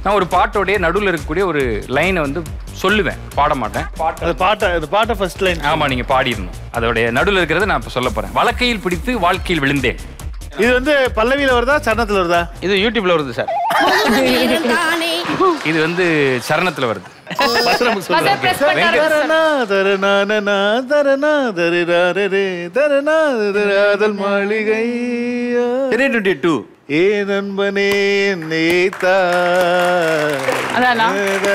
நான் ஒரு பாட்டோடைய நடுவில் இருக்கக்கூடிய ஒரு லைனை வந்து சொல்லுவேன் பாட மாட்டேன் பாட்டு அது பாட்டை அது பாட்டை ஃபர்ஸ்ட் லைன் ஆமா நீங்க பாடிடணும் அதோடைய நடுவில் இருக்கிறத நான் இப்போ சொல்ல போறேன் வழக்கையில் பிடித்து வாழ்க்கையில் விழுந்தேன் இது வந்து பல்லவியில வருதா சரணத்துல வருதா இது யூடியூப்ல வருது சார் இது வந்து சரணத்துல வருது Buzzer press பண்ணாரு. தரனா, தரனானனா, தரனா, தரிராரரே, தரனா, தராதல் மாளிகை டுவெண்ட்டி டூ ஏ நண்பனே நேத்தா அதானா?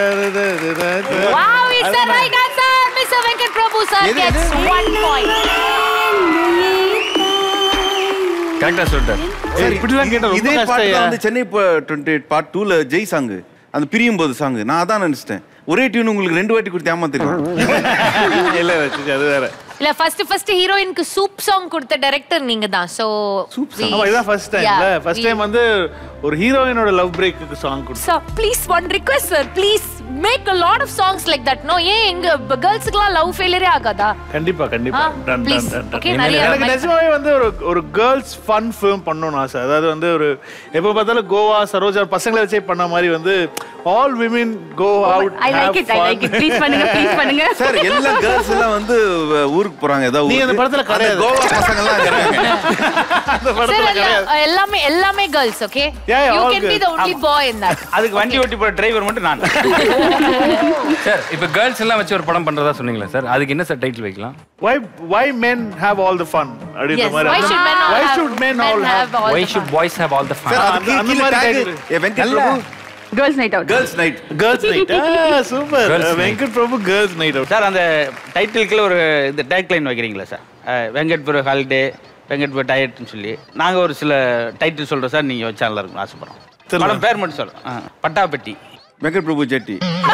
Wow, it's the right answer. Mr. Venkat Prabhu sir gets one point. கரெக்டா சொல்லிட்டார் சரி, இப்படிலாம் கேட்டா ரொம்ப இதே கஷ்டம் பாட்டு ஐயா. தான் வந்து சென்னை டுவெண்ட்டி பார்ட் டூல ஜெய் சாங் அந்த பிரியும் போது சாங் நான் அதான் நினைச்சிட்டேன் ஒரே டியூன் உங்களுக்கு ரெண்டு வாட்டி கொடுத்து ஏமாத்திருக்கேன் இல்ல வச்சுச்சு, அது வேற இல்ல ஃபர்ஸ்ட் ஃபர்ஸ்ட் ஹீரோயினுக்கு சூப் சாங் கொடுத்த டைரக்டர் நீங்க தான் சோ ஆமா இதான் ஃபர்ஸ்ட் டைம் இல்ல ஃபர்ஸ்ட் டைம் வந்து ஒரு ஹீரோயினோட லவ் பிரேக்குக்கு சாங் கொடுத்து sir please one request sir please make a lot of songs like that no ஏன் எங்க கேர்ள்ஸ்க்குலாம் லவ் ஃபெயிலியரே ஆகாதா கண்டிப்பா கண்டிப்பா ஆ, Done, please. done, done, done. Okay, நிறைய எனக்கு mic- நிஜமாவே வந்து ஒரு ஒரு கேர்ள்ஸ் ஃபன் ஃபிலிம் பண்ணணும்னு ஆசை அதாவது வந்து ஒரு எப்போ பார்த்தாலும் கோவா சரோஜா பசங்களை வச்சே பண்ண மாதிரி வந்து all women go out I like it I like it please பண்ணுங்க ப்ளீஸ் பண்ணுங்க சார் எல்லா கேர்ள்ஸ் எல்லாம் வந்து அஹ், ஊருக்கு போறாங்க ஏதாவது நீ அந்த ஊருக்கு. படத்துல கிடையாது. கோவா பசங்க எல்லாம் இருக்காங்க அந்த சார் படத்துல கிடையாது எல்லாமே எல்லாமே girls okay Yeah, yeah, you all can be girls. The only boy in that அதுக்கு வண்டி ஓட்டி போற டிரைவர் மட்டும் நான் சார் இப்போ கேர்ள்ஸ் எல்லாம் வச்சு ஒரு படம் பண்றதா சொன்னீங்களா சார் அதுக்கு என்ன சார் டைட்டில் வைக்கலாம் why why men have all the fun அப்படின்ற Yes, மாதிரி why should men all why have- should men men all have have all Why the should fun? boys have all the fun? Sir அந்த- அதுக்கு அந்த கீழே மாதிரி tag, title. ஏ, Venkat Prabhu girls night out girls night girls night super Girls' night. Venkat Prabhu girls night out sir அந்த டைட்டிலுக்குள்ள ஒரு இந்த டேக் லைன் வைக்கிறீங்களா சார் அஹ், வெங்கட் புர ஹாலிடே வெங்கட் புர டயட்னு சொல்லி நாங்க ஒரு சில டைட்டில் சொல்றோம் சார் நீங்க வச்சா நல்லா இருக்கும் ஆசைப்படுறோம் சொல்லுங்க. படம் பேர் மட்டும் சொல்றோம் ஆ, பட்டாப்பட்டி வெங்கட் பிரபு ஜெட்டி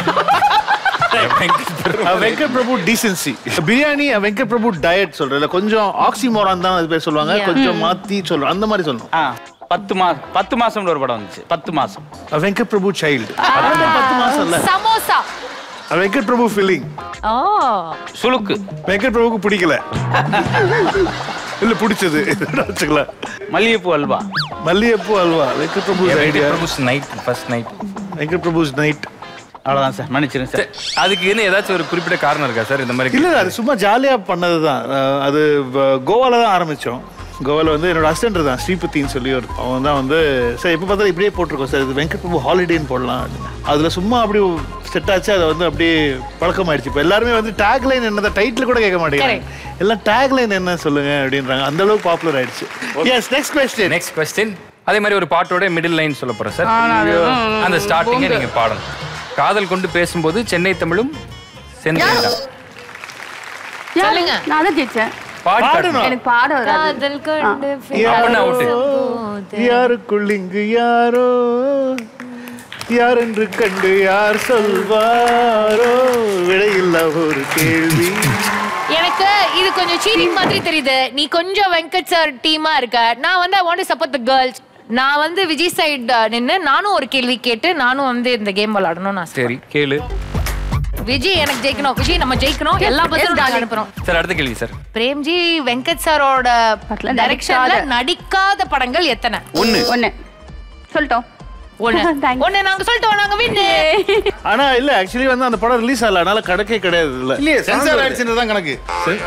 வெங்கட் பிரபு டீசென்சி பிரியாணி வெங்கட் பிரபு டயட் சொல்றேன் கொஞ்சம் ஆக்சிமோரான் தான் அது பேர் சொல்லுவாங்க Yeah. கொஞ்சம் மாத்தி சொல்றோம் அந்த மாதிரி சொல்லணும் ஆ பத்து மாசம் பத்து மாசம்னு ஒரு படம் வந்துச்சு பத்து மாசம் வெங்கட் பிரபு சைல்டு பத்து மாசம் இல்ல சமோசா வெங்கட் பிரபு ஃபீலிங் ஓ சுளுக்கு வெங்கட் பிரபுக்கு பிடிக்கல இல்ல பிடிச்சது வச்சுக்கலாம் மல்லிகைப்பூ அல்வா மல்லிகைப்பூ அல்வா Venkat Prabhu idea Prabhu's night first night Venkat Prabhu's night அவ்வளவுதான் சார் மன்னிச்சிருங்க சார் அதுக்கு என்ன ஏதாச்சும் ஒரு குறிப்பிட்ட காரணம் இருக்கா சார் இந்த மாதிரி இல்ல அது சும்மா ஜாலியா பண்ணதுதான் அஹ் அது வ- கோவால தான் ஆரம்பிச்சோம் கோவால வந்து என்னோட அசிஸ்டன்ட் தான் ஸ்ரீபதின்னு சொல்லி ஒரு அவன் தான் வந்து சார் எப்போ பார்த்தாலும் இப்படியே போட்டிருக்கோம் சார் இது வெங்கட் பிரபு ஹாலிடேன்னு போடலாம் அப்படின்னு. அதுல சும்மா அப்படி செட் ஆச்சு அதை வந்து அப்படியே பழக்கமாயிடுச்சு இப்போ எல்லாருமே வந்து டேக் லைன் என்ன டைட்டில் கூட கேட்க மாட்டேங்கிறாங்க எல்லாம் டேக் லைன் என்ன சொல்லுங்க அப்படின்றாங்க அந்த அளவுக்கு பாப்புலர் ஆயிடுச்சு yes next question next question அதே மாதிரி ஒரு பாட்டோட மிடில் லைன் சொல்ல போறேன் சார் அந்த ஸ்டார்டிங்கை நீங்க பாடணும் காதல் கொண்டு பேசும்போது சென்னை தமிழும் செந்தேன் சொல்லுங்க. நான் தான் ஜெயிச்சேன் பாடி பாடணும். காட்டணும். எனக்கு பாட வராது காதல் கண்டு அப்பனா out. போது. யாருக்குள் இங்கு யாரோ யார் என்று கண்டு யார் சொல்வாரோ விடையில்லா ஒரு கேள்வி எனக்கு இது கொஞ்சம் சீட்டிங் மாதிரி தெரியுது நீ கொஞ்சம் வெங்கட் சார் டீமா இருக்க நான் வந்து I want support the girls நான் வந்து விஜய் சைடு நின்னு நானும் ஒரு கேள்வி கேட்டு நானும் வந்து இந்த கேம் விளையாடணும்னு நான் சரி கேளு விஜய் எனக்கு ஜெயிக்கணும் விஜய் நம்ம ஜெயிக்கணும் எல்லா பதிலும் நாங்க அனுப்புறோம் சார் அடுத்த கேள்வி சார் பிரேம்ஜி வெங்கட் சாரோட படத்துல டைரக்ஷன்ல நடிக்காத- நடிக்காத படங்கள் எத்தனை ஒண்ணு ஒண்ணு சொல்லிட்டோம் ஒண்ணு Thanks. ஒண்ணு நாங்க சொல்லிட்டோம் நாங்க வின்னு ஆனா இல்ல ஆக்சுவலி வந்து அந்த படம் ரிலீஸ் ஆகல அதனால கணக்கே கிடையாது இல்ல இல்லையே சென்சார் ஆயிடுச்சுன்னு தான் கணக்கு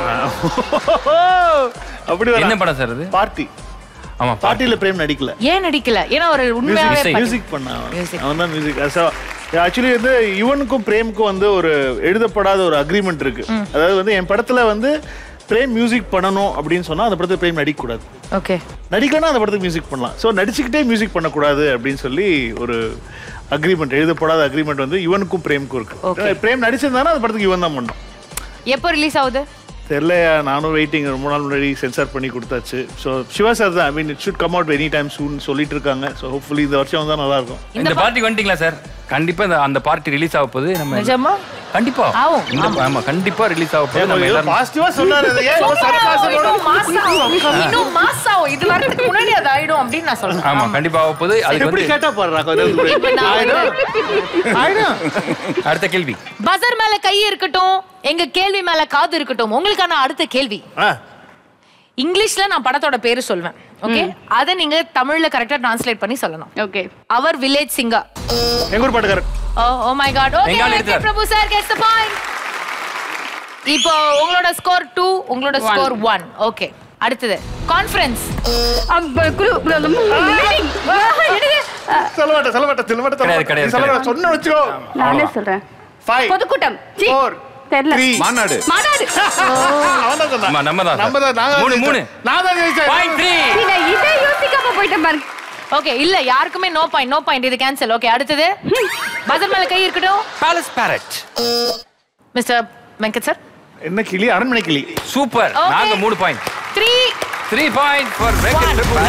அப்படி என்ன வர படம் சார் அது பார்ட்டி ஆமா பாட்டி பார்ட்டியில பிரேம் நடிக்கல ஏன் நடிக்கல ஏன்னா ஒரு உண்மையாவே Music. பண்ண- மியூசிக் பண்ணான் Music. அவன் தான் மியூசிக் ஆக்சுவலி வந்து இவனுக்கும் பிரேமுக்கும் வந்து ஒரு எழுதப்படாத ஒரு அக்ரிமெண்ட் இருக்கு அதாவது வந்து என் படத்துல வந்து பிரேம் மியூசிக் பண்ணணும் அப்படின்னு சொன்னா அந்த படத்துல பிரேம் நடிக்க கூடாது ஓகே நடிக்கணும்னா அந்த படத்துக்கு மியூசிக் பண்ணலாம் ஸோ நடிச்சுக்கிட்டே மியூசிக் பண்ணக்கூடாது அப்படின்னு சொல்லி ஒரு அக்ரிமெண்ட் எழுதப்படாத அக்ரிமெண்ட் வந்து இவனுக்கும் பிரேமுக்கும் Okay. இருக்கு பிரேம் நடிச்சிருந்தானா அந்த படத்துக்கு இவன் தான் பண்ணும் எப்போ ரிலீஸ் ஆகுது தெரியலையா நானும் வெயிட்டிங் ரொம்ப நாள் முன்னாடி சென்சார் பண்ணி கொடுத்தாச்சு ஸோ சிவா சார் தான் I mean it should come out any time soon சொல்லிட்டு இருக்காங்க ஸோ ஹோப்ஃபுல்லி இந்த வருஷம் வந்தா நல்லா இருக்கும் இந்த பார்ட்டி வந்துட்டீங்களா சார் கண்டிப்பா இந்த அந்த பார்ட்டி ரிலீஸ் ஆக போகுது நம்ம நிஜமா கண்டிப்பா ஆகும். இந்த ஆமா கண்டிப்பா ரிலீஸ் ஆக போகுது நம்ம எல்லாரும் பாசிட்டிவா சொன்னாரு அதை ஏன் இவ்வளவு sarcasm-ஓட? இன்னும் மாஸ் ஆகும். இன்னும் மாஸ் ஆகும். இது வரதுக்கு முன்னாடி அது ஆயிடும் அப்படின்னு நான் சொல்றேன் ஆமா கண்டிப்பா ஆக போகுது அதுக்கு எப்படி வந்து கேட்டா பாடுறா கொஞ்சம் கூட. இப்ப நான் ஆயிடும். ஆயிடும். அடுத்த கேள்வி பசர் மேல கை இருக்கட்டும் எங்க கேள்வி மேல காது இருக்கட்டும் உங்களுக்கான அடுத்த கேள்வி ஆ, இங்கிலீஷ்ல நான் படத்தோட பேரு சொல்வேன் ஓகே அத நீங்க தமிழ்ல கரெக்டா டிரான்ஸ்லேட் பண்ணி சொல்லணும் ஓகே அவர் வில்லேஜ் சிங்கர் எங்க ஊர் பாட்டுக்காரர் oh oh my god okay Bengali okay எடுத்தார். Prabhu sir gets the point இப்போ உங்களோட ஸ்கோர் 2 உங்களோட One. ஸ்கோர் 1 ஓகே அடுத்தது கான்ஃபரன்ஸ் அப்ப குழு meeting. என்னது? அஹ், சொல்ல மாட்டேன் சொல்ல மாட்டேன் சொல்ல மாட்டேன் கிடையாது, கிடையாது, சொல்ல மாட்டேன் சொன்ன வச்சுக்கோ நானே சொல்றேன் ஃபைவ் பொதுக்கூட்டம் சீ, Four. தெரியல Three. மாநாடு மாநாடு அவன் தான் சொன்னான் ஆமா, நம்ம தான் நம்ம தான் நாங்க மூணு மூணு நான் தான் ஜெயிச்சேன் பாயிண்ட் த்ரீ சீ, நான் இதை யோசிக்காம போயிட்டேன் பாருங்க ஓகே இல்ல யாருக்குமே நோ பாயிண்ட் நோ பாயிண்ட் இது கேன்சல் ஓகே அடுத்தது பஜர் மேல கை இருக்கட்டும் palace parrot mister Venkat sir என்ன கிளி அரண்மனை கிளி சூப்பர் Okay. நாங்க மூணு point 3 three point for Venkat Prabhu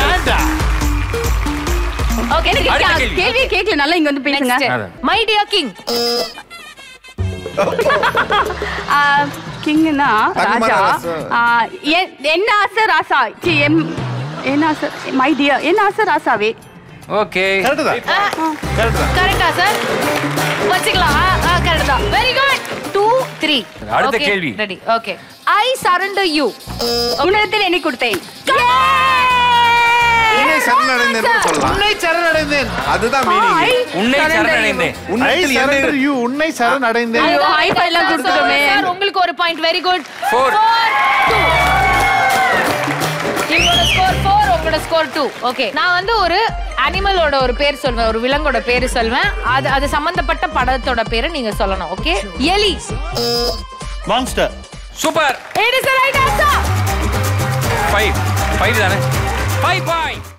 okay எனக்கு அடுத்த கே- கேள்வி. கேள்வியே கேட்கல நல்லா இங்க வந்து பேசுங்க அதான். மை டியர் கிங் கிங்னா தங்கமான ராஜா ராசா. ஆ, என்- என்ன ஆசை ராசா சி, எம் என்ன ஆசை மை டியர் என்ன ஆசை ராசாவே ஓகே கரெக்ட் தான் கரெக்ட் தான் கரெக்டா சார் வச்சுக்கலாம் கரெக்ட் தான் வெரி குட் டூ த்ரீ அடுத்த கேள்வி. Ready okay I surrender you உன்னிடத்தில் என்னை கொடுத்தேன் உன்னை சரணடைந்தேன் கூட சொல்லலாம் உன்னை சரணடைந்தேன் அதுதான் Hi. மீனிங் உன்னை Surrender சரணடைந்தேன் ஐ உன்னிடத்தில் சரண்டர் என்னை யூ உன்னை சரணடைந்தேன் ஐயோ, high five எல்லாம் கொடுத்துட்டோமே. சார் உங்களுக்கு ஒரு பாயிண்ட் வெரி குட் Four. எங்களோட ஸ்கோர் ஃபோர் உங்களோட ஸ்கோர் டூ ஓகே நான் வந்து ஒரு அனிமலோட ஒரு பேர் சொல்வேன் ஒரு விலங்கோட பேர் சொல்வேன் அது அது சம்பந்தப்பட்ட படத்தோட பேரை நீங்க சொல்லணும் ஓகே எலி monster super it is right answer five five தானே ஃபைவ் பாயிண்ட்